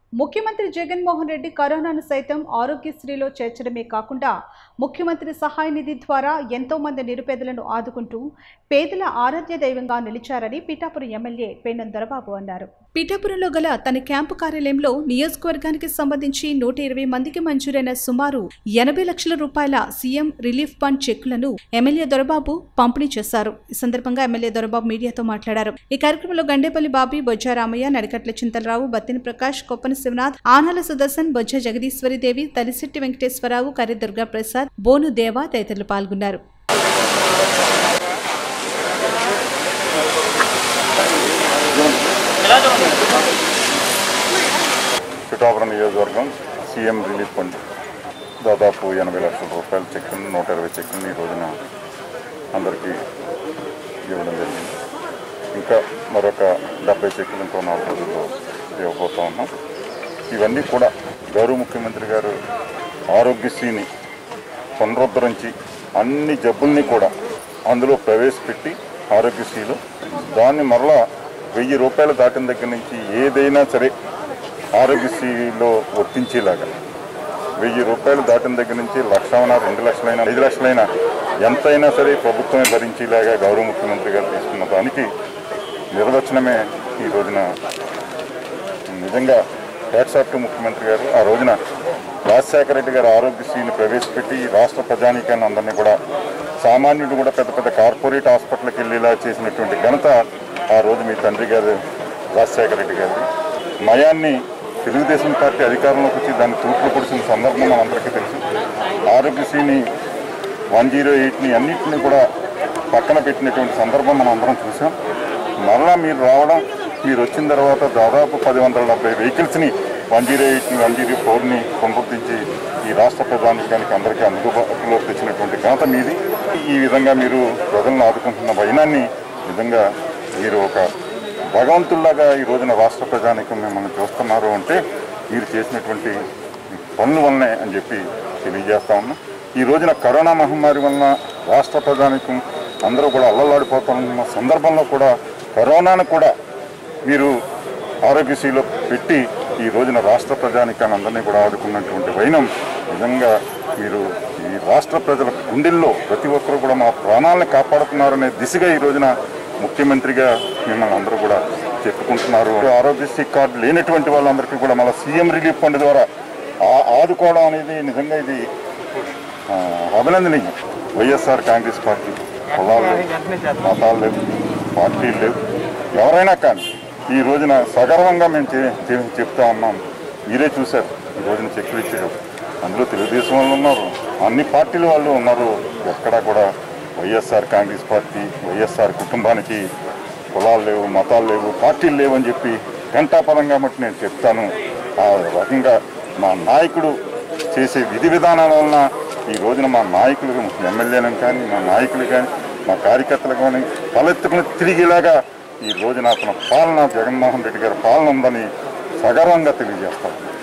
ముఖ్యమంత్రి జగన్మోహన్ రెడ్డి కరోనాను సైతం ఆరోగ్యశ్రీలో చేర్చడమే కాకుండా ముఖ్యమంత్రి సహాయ నిధి ద్వారా ఎంతో మంది నిరుపేదలను ఆదుకుంటూ పేదల ఆరాధ్య దైవంగా నిలిచారని పిఠాపురం ఎమ్మెల్యే పేనం దొరబాబు అన్నారు పిఠాపురంలో గల తన క్యాంపు కార్యాలయంలో నియోజకవర్గానికి సంబంధించి నూట ఇరవై మందికి మంజూరైన సుమారు ఎనభై లక్షల రూపాయల సీఎం రిలీఫ్ ఫండ్ చెక్కులను ఎమ్మెల్యే దొరబాబు పంపిణీ చేశారు ఈ సందర్భంగా ఎమ్మెల్యే దొరబాబు మీడియాతో మాట్లాడారు ఈ కార్యక్రమంలో గండేపల్లి బాబీ బొజ్జారామయ్య నడికట్ల చింతలరావు బత్తిని ప్రకాష్ కొప్పన శివనాథ్ ఆనాల సుదర్శన్ బొజ్జ జగదీశ్వరిదేవి తలిశెట్టి వెంకటేశ్వరరావు కర్రి దుర్గా ప్రసాద్ బోను దేవ తదితరులు పాల్గొన్నారు పిఠాపురం నియోజకవర్గం సీఎం రిలీఫ్ ఫండ్ దాదాపు ఎనభై లక్షల రూపాయల చెక్కులను నూట ఇరవై చెక్కులను ఈ రోజున అందరికీ ఇవ్వడం జరిగింది ఇంకా మరొక డెబ్బై చెక్కులు ఇంకో నాలుగు రోజుల్లో ఇవ్వబోతా ఉన్నాం ఇవన్నీ కూడా గౌరవ ముఖ్యమంత్రి గారు ఆరోగ్యశ్రీని పునరుద్ధరించి అన్ని జబ్బుల్ని కూడా అందులో ప్రవేశపెట్టి ఆరోగ్యశ్రీలో దాన్ని మరలా వెయ్యి రూపాయలు దాటిన దగ్గర నుంచి ఏదైనా సరే ఆరోగ్యశ్రీలో వర్తించేలాగా వెయ్యి రూపాయలు దాటిన దగ్గర నుంచి లక్షమైనా రెండు లక్షలైనా ఐదు లక్షలైనా ఎంతైనా సరే ప్రభుత్వమే భరించేలాగా గౌరవ ముఖ్యమంత్రి గారు తీసుకున్న దానికి నిర్వచనమే ఈ రోజున నిజంగా హ్యాట్సాప్ టు ముఖ్యమంత్రి గారు ఆ రోజున రాజశేఖర రెడ్డి గారు ఆరోగ్యశ్రీని ప్రవేశపెట్టి ఈ రాష్ట్ర ప్రజానీకాన్ని అందరినీ కూడా సామాన్యుడు కూడా పెద్ద పెద్ద కార్పొరేట్ హాస్పిటల్కి వెళ్ళేలా చేసినటువంటి ఘనత ఆ రోజు మీ తండ్రి గారు రాజశేఖర రెడ్డి గారు మయాన్ని తెలుగుదేశం పార్టీ అధికారంలోకి వచ్చి దాన్ని తూట్లు పొడిచిన సందర్భం మనందరికీ తెలుసు ఆరోగ్యశ్రీని వన్ జీరో ఎయిట్ని అన్నింటినీ కూడా పక్కన పెట్టినటువంటి సందర్భం మనం అందరం చూసాం మరలా మీరు రావడం మీరు వచ్చిన తర్వాత దాదాపు పది వందల డెబ్బై వెహికల్స్ని వన్ జీరో ఎయిట్ని వన్ జీరో ఫోర్ని పునరుద్ధరించి ఈ రాష్ట్ర ప్రధానికానికి అందరికీ అందుబాటులోకి తెచ్చినటువంటి ఘనత మీది ఈ విధంగా మీరు ప్రజలను ఆదుకుంటున్న వైనాన్ని నిజంగా మీరు ఒక భగవంతుల్లాగా ఈ రోజున రాష్ట్ర ప్రజానికం మిమ్మల్ని చూస్తున్నారు అంటే మీరు చేసినటువంటి పనుల వల్లనే అని చెప్పి తెలియజేస్తా ఉన్నాం ఈ రోజున కరోనా మహమ్మారి వలన రాష్ట్ర ప్రజానికం అందరూ కూడా అల్లలాడిపోతున్న సందర్భంలో కూడా కరోనాను కూడా మీరు ఆరోగ్యశ్రీలో పెట్టి ఈ రోజున రాష్ట్ర ప్రజానికాన్ని అందరినీ కూడా ఆదుకున్నటువంటి వైనం నిజంగా మీరు ఈ రాష్ట్ర ప్రజల గుండెల్లో ప్రతి ఒక్కరు కూడా మా ప్రాణాలను కాపాడుతున్నారనే దిశగా ఈ రోజున ముఖ్యమంత్రిగా మిమ్మల్ని అందరూ కూడా చెప్పుకుంటున్నారు ఆరోగ్యశ్రీ కార్డు లేనటువంటి వాళ్ళందరికీ కూడా మళ్ళీ సీఎం రిలీఫ్ ఫండ్ ద్వారా ఆ- ఆదుకోవడం అనేది నిజంగా ఇది ఆ, అభినందనీయం వైఎస్ఆర్ కాంగ్రెస్ పార్టీ కులాలు లేవు మతాలు లేవు పార్టీలు లేవు ఎవరైనా కానీ ఈ రోజున సగర్వంగా మేము చే- చే- చెప్తా ఉన్నాం మీరే చూశారు ఈ రోజున చెక్కులు ఇచ్చారు అందులో తెలుగుదేశం వాళ్ళు ఉన్నారు అన్ని పార్టీల వాళ్ళు ఉన్నారు ఎక్కడా కూడా వైఎస్ఆర్ కాంగ్రెస్ పార్టీ వైఎస్ఆర్ కుటుంబానికి కులాలు లేవు మతాలు లేవు పార్టీలు లేవు అని చెప్పి ఘంటాపరంగా బట్టి నేను చెప్తాను ఆ రకంగా మా నాయకుడు చేసే విధి విధానాల వలన ఈ రోజున మా నాయకులు ఎమ్మెల్యేలను కానీ మా నాయకులు కానీ మా కార్యకర్తలు కానీ తలెత్తుకుని తిరిగేలాగా ఈ రోజున అతని పాలన జగన్మోహన్ రెడ్డి గారి పాలన ఉందని సగర్వంగా తెలియజేస్తాను